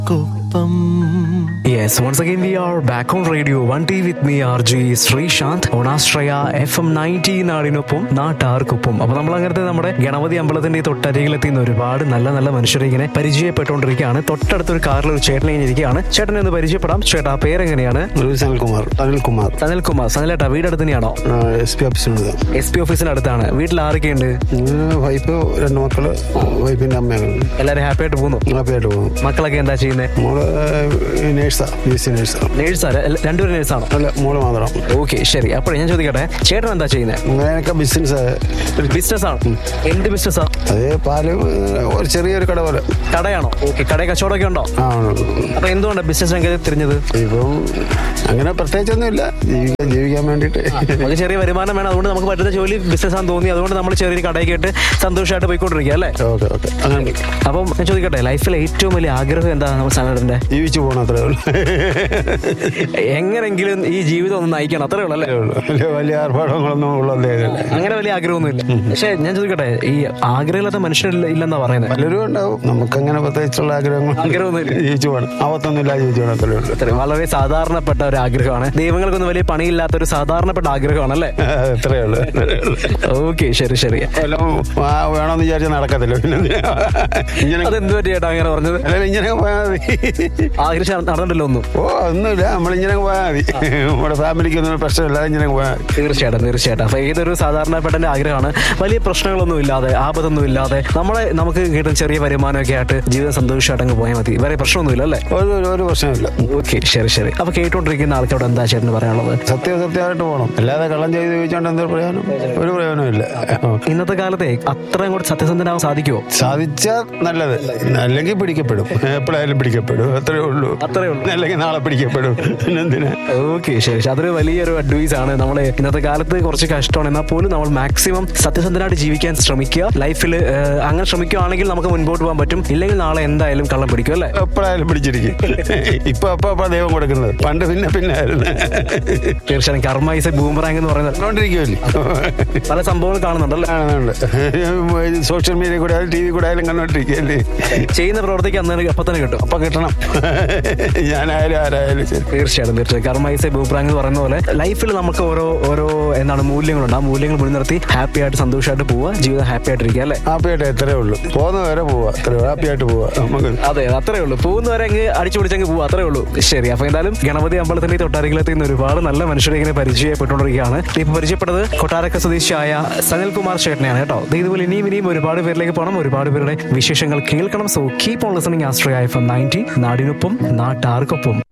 Kuppam Yes, once again we are back on radio 1T with me RJ Sreesanth ഓണാശ്രയ F M ninety നാടിനൊപ്പം നാട്ടാർക്കൊപ്പം അപ്പൊ നമ്മൾ അങ്ങനത്തെ നമ്മുടെ ഗണപതി അമ്പലത്തിന്റെ ഈ തൊട്ടരികിലെത്തിയുന്ന ഒരുപാട് നല്ല നല്ല മനുഷ്യരെ ഇങ്ങനെ പരിചയപ്പെട്ടുകൊണ്ടിരിക്കുകയാണ് തൊട്ടടുത്തൊരു കാറിൽ ഒരു ചേട്ടനെ ഇങ്ങനെ ഇരിക്കുകയാണ് ചേട്ടനെ ഒന്ന് പരിചയപ്പെടാം ചേട്ടാ പേരെങ്ങനെയാണ് സനൽകുമാർ സനൽകുമാർ സനൽകുമാർ സനലേട്ടാ വീടടുത്ത് തന്നെയാണോ എസ് പി ഓഫീസിനുണ്ട് എസ് പി ഓഫീസിന് അടുത്താണ് വീട്ടിൽ ആരൊക്കെയുണ്ട് വൈഫ് രണ്ട് മക്കള് വൈഫിന്റെ അമ്മയാണ് എല്ലാവരും ഹാപ്പി ആയിട്ട് പോകുന്നു ഹാപ്പിയായിട്ട് പോകുന്നു മക്കളൊക്കെ എന്താ ചെയ്യുന്നത് മോള് നേഴ്സാ ബി എസ് സി നേഴ്സാ നേഴ്സാ രണ്ടുപേരും നേഴ്സാണോ അല്ല മോള് മാത്രം ഓക്കെ ശരി അപ്പോഴേ ഞാൻ ചോദിക്കട്ടെ ചേട്ടൻ എന്താ ചെയ്യുന്നത് അങ്ങനെയൊക്കെ ബിസിനസ് ബിസിനസ് ആണ് എന്ത് ബിസിനസ്സാ അത് പാല് ഒരു ചെറിയൊരു കട പോലെ കടയാണോ ഓക്കെ കട കച്ചവടമൊക്കെ ഉണ്ടോ ആ അപ്പൊ എന്തുകൊണ്ടാണ് ബിസിനസ് രംഗത്ത് തിരിഞ്ഞത് ഇപ്പം അങ്ങനെ പ്രത്യേകിച്ചൊന്നുമില്ല ജീവിക്കാൻ ജീവിക്കാൻ വേണ്ടിയിട്ട് നമുക്ക് ചെറിയ വരുമാനം വേണം അതുകൊണ്ട് നമുക്ക് പറ്റുന്ന ജോലി ബിസിനസ് ആണെന്ന് തോന്നി അതുകൊണ്ട് നമ്മൾ ചെറിയൊരു കടയൊക്കെ ഇട്ട് സന്തോഷമായിട്ട് പോയിക്കൊണ്ടിരിക്കുക അല്ലേ ഓക്കെ ഓക്കെ അങ്ങനെ അപ്പം ഞാൻ ചോദിക്കട്ടെ ലൈഫിലെ ഏറ്റവും വലിയ ആഗ്രഹം എന്താ നമ്മൾ സനടന്റെ ജീവിച്ചു പോകണം അത്രേ ഉള്ളൂ എങ്ങനെങ്കിലും ഈ ജീവിതം ഒന്ന് നയിക്കണം അത്രേ ഉള്ളൂ അല്ലേ അത്രേ ഉള്ളൂ വലിയ വലിയ ആർഭാടങ്ങളൊന്നും ഉള്ളതല്ല അങ്ങനെ വലിയ ആഗ്രഹമൊന്നുമില്ല പക്ഷെ ഞാൻ ചോദിക്കട്ടെ ഈ ആഗ്രഹമില്ലാത്ത മനുഷ്യരില്ല ഇല്ലെന്നാ പറയുന്നത് പലരും ഉണ്ടാവും നമുക്കങ്ങനെ പ്രത്യേകിച്ചുള്ള ആഗ്രഹങ്ങൾ ആഗ്രഹമൊന്നുമില്ല. ജീവിച്ചു പോകണം ആവത്തൊന്നുമില്ല ജീവിച്ചു പോകണം അത്രേ ഉള്ളൂ അത്രയും വളരെ സാധാരണപ്പെട്ട ഒരു ആഗ്രഹമാണ് ദൈവങ്ങൾക്കൊന്നും വലിയ പണിയില്ലാത്ത ഒരു സാധാരണപ്പെട്ട ആഗ്രഹമാണ് അല്ലേ അത്രേ ഉള്ളൂ അത്രേ ഉള്ളൂ ഓക്കെ ശരി ശരി വല്ലതും ആ വേണമെന്ന് വിചാരിച്ചാൽ നടക്കത്തില്ല പിന്നെ എന്തിനാ? ഇങ്ങനെ അതെന്ത് പറ്റിയേട്ടാ അങ്ങനെ പറഞ്ഞത് അല്ല ഇങ്ങനെ പോയാൽ മതി ആഗ്രഹിച്ച് നടന്നിട്ടില്ല ഒന്നും ഓ ഒന്നുമില്ല നമ്മളിങ്ങനെ പോയാൽ മതി നമ്മുടെ ഫാമിലിക്ക് ഒന്നും പ്രശ്നമില്ല ഇങ്ങനെ പോയാൽ മതി തീർച്ചയായിട്ടും തീർച്ചയായിട്ടും അപ്പൊ ഏതൊരു സാധാരണപ്പെട്ടന്റെ ആഗ്രഹമാണ് വലിയ പ്രശ്നങ്ങളൊന്നും ഇല്ലാതെ ആപത്തൊന്നും ഇല്ലാതെ നമ്മളെ നമുക്ക് കിട്ടുന്ന ചെറിയ വരുമാനമൊക്കെ ആയിട്ട് ജീവിതം സന്തോഷമായിട്ട് അങ്ങ് പോയാൽ മതി വേറെ പ്രശ്നമൊന്നുമില്ല അല്ലേ ഒരു ഒരു- ഒരു പ്രശ്നമില്ല ഓക്കെ ശരി ശരി അപ്പൊ കേട്ടോണ്ടിരിക്കുന്ന ആൾക്കോട് എന്താ ചേട്ടന് പറയാനുള്ളത് സത്യസത്യമായിട്ട് പോകണം അല്ലാതെ കള്ളം ചെയ്ത് ചോദിച്ചോണ്ട് എന്തൊരു പ്രയോജനം ഒരു പ്രയോജനമില്ല ഇന്നത്തെ കാലത്തെ അത്രയും കൂടെ സത്യസന്ധനാവാൻ സാധിക്കുമോ സാധിച്ചാൽ നല്ലത് അല്ലെങ്കിൽ പിടിക്കപ്പെടും എപ്പോഴായാലും പിടിക്കപ്പെടും അത്രേ ഉള്ളൂ അത്രേ ഉള്ളൂ അല്ലെങ്കിൽ നാളെ പിടിക്കപ്പെടും പിന്നെന്തിനാ ഓക്കെ ശരി ശരി അതൊരു വലിയൊരു അഡ്വൈസ് ആണ് നമ്മൾ ഇന്നത്തെ കാലത്ത് കുറച്ച് കഷ്ടമാണ് എന്നാൽ പോലും നമ്മൾ മാക്സിമം സത്യസന്ധനായിട്ട് ജീവിക്കാൻ ശ്രമിക്കുക ലൈഫിൽ അങ്ങനെ ശ്രമിക്കുകയാണെങ്കിൽ നമുക്ക് മുൻപോട്ട് പോകാൻ പറ്റും ഇല്ലെങ്കിൽ നാളെ എന്തായാലും കള്ളം പിടിക്കും അല്ലേ എപ്പോഴായാലും പിടിച്ചിരിക്കും ഇപ്പൊ അപ്പൊ അപ്പൊ ദൈവം കൊടുക്കുന്നത് പണ്ട് പിന്നെ പിന്നെ ആയിരുന്നു തീർച്ചയായും കർമ്മൈസ് ബൂമറാങ് എന്ന് പറയുന്നത് കണ്ടോണ്ടിരിക്കുമല്ലേ പല സംഭവങ്ങൾ കാണുന്നുണ്ടല്ലേ കാണുന്നുണ്ട് സോഷ്യൽ മീഡിയ കൂടെ ആയാലും ടി വി കൂടെ ആയാലും കണ്ടോണ്ടിരിക്കുകയല്ലേ ചെയ്യുന്ന പ്രവൃത്തിക്ക് അന്നേരം അപ്പൊ തന്നെ കിട്ടും അപ്പൊ കിട്ടണം ഞാനായാലും ആരായാലും ശരി തീർച്ചയായിട്ടും തീർച്ചയായും കർമ്മൈസെ ബൂപ്രാങ് എന്ന് പറയുന്ന പോലെ ലൈഫിൽ നമുക്ക് ഓരോ ഓരോ എന്താണ് മൂല്യങ്ങളുണ്ട് ആ മൂല്യങ്ങൾ മുൻനിർത്തി ഹാപ്പി ആയിട്ട് സന്തോഷമായിട്ട് പോവുക ജീവിതം ഹാപ്പി ആയിട്ടിരിക്കുക അല്ലേ ഹാപ്പിയായിട്ട് എത്രേ ഉള്ളൂ പോകുന്ന വരെ പോവാ അത്രേ ഹാപ്പിയായിട്ട് പോവാ നമുക്ക് അതെ അത്രേ ഉള്ളൂ പോകുന്നവരെ അങ്ങ് അടിച്ചു പിടിച്ചങ്ങ് പോവുക അത്രേ ഉള്ളൂ ശരി അപ്പൊ എന്തായാലും ഗണപതി അമ്പലത്തിന്റെ ഈ തൊട്ടാരികളെത്തി നിന്ന് ഒരുപാട് നല്ല മനുഷ്യരെ ഇങ്ങനെ പരിചയപ്പെട്ടുകൊണ്ടിരിക്കുകയാണ് ഇപ്പൊ പരിചയപ്പെട്ടത് കൊട്ടാരക്ക സ്വദേശിയായ സനൽകുമാർ ചേട്ടനെയാണ് കേട്ടോ ദേ ഇതുപോലെ ഇനിയും ഇനിയും ഒരുപാട് പേരിലേക്ക് പോകണം ഒരുപാട് പേരുടെ വിശേഷങ്ങൾ കേൾക്കണം സോ കീപ് ഓൺ ലിസണിങ് ആസ്ട്രയ എഫ് എം നയൻറ്റി നാടിനൊപ്പം നാട്ടാർക്കൊപ്പം